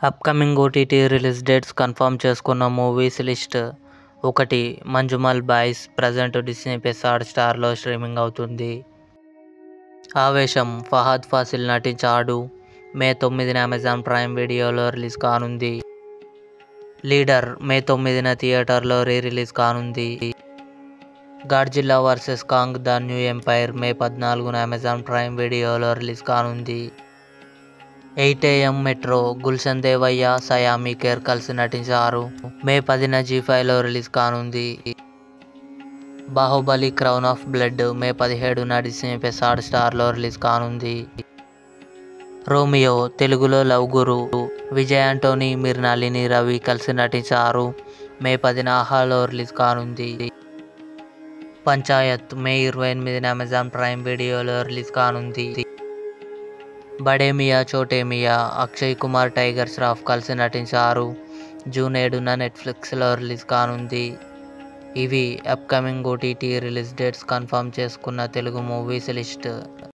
upcoming OTT release dates confirm చేసుకున్న movies list ఒకటి Manjummel boys present Disney plus స్టార్లో streaming అవుతుంది ఆవేశం ఫహాద్ ఫాసిల్ నటించాడు మే తొమ్మిదిన అమెజాన్ ప్రైమ్ వీడియోలో రిలీజ్ కానుంది లీడర్ మే తొమ్మిదిన థియేటర్లో రీ రిలీజ్ కానుంది Godzilla versus Kong the new empire May పద్నాలుగున అమెజాన్ ప్రైమ్ వీడియోలో రిలీజ్ కానుంది eight AM metro Gulshan Devaiah Saiyami Kher కలిసి నటించారు మే పదిన జీ ఫైవ్లో రిలీజ్ కానుంది Baahubali crown of blood May పదిహేడున డిస్నీ ప్లస్ స్టార్లో రిలీజ్ కానుంది రోమియో తెలుగులో లవ్ గురు విజయ్ ఆంటోనీ మిర్నాలిని రవి కలిసి నటించారు మే పదిన ఆహాలో రిలీజ్ కానుంది పంచాయత్ మే ఇరవై ఎనిమిదిన అమెజాన్ ప్రైమ్ వీడియోలో రిలీజ్ కానుంది బడేమియా చోటేమియా అక్షయ్ కుమార్ టైగర్ శ్రాఫ్ కలిసి నటించారు జూన్ ఏడున నెట్ఫ్లిక్స్లో రిలీజ్ కానుంది ఇవి upcoming OTT release dates confirm చేసుకున్న తెలుగు మూవీస్ లిస్ట్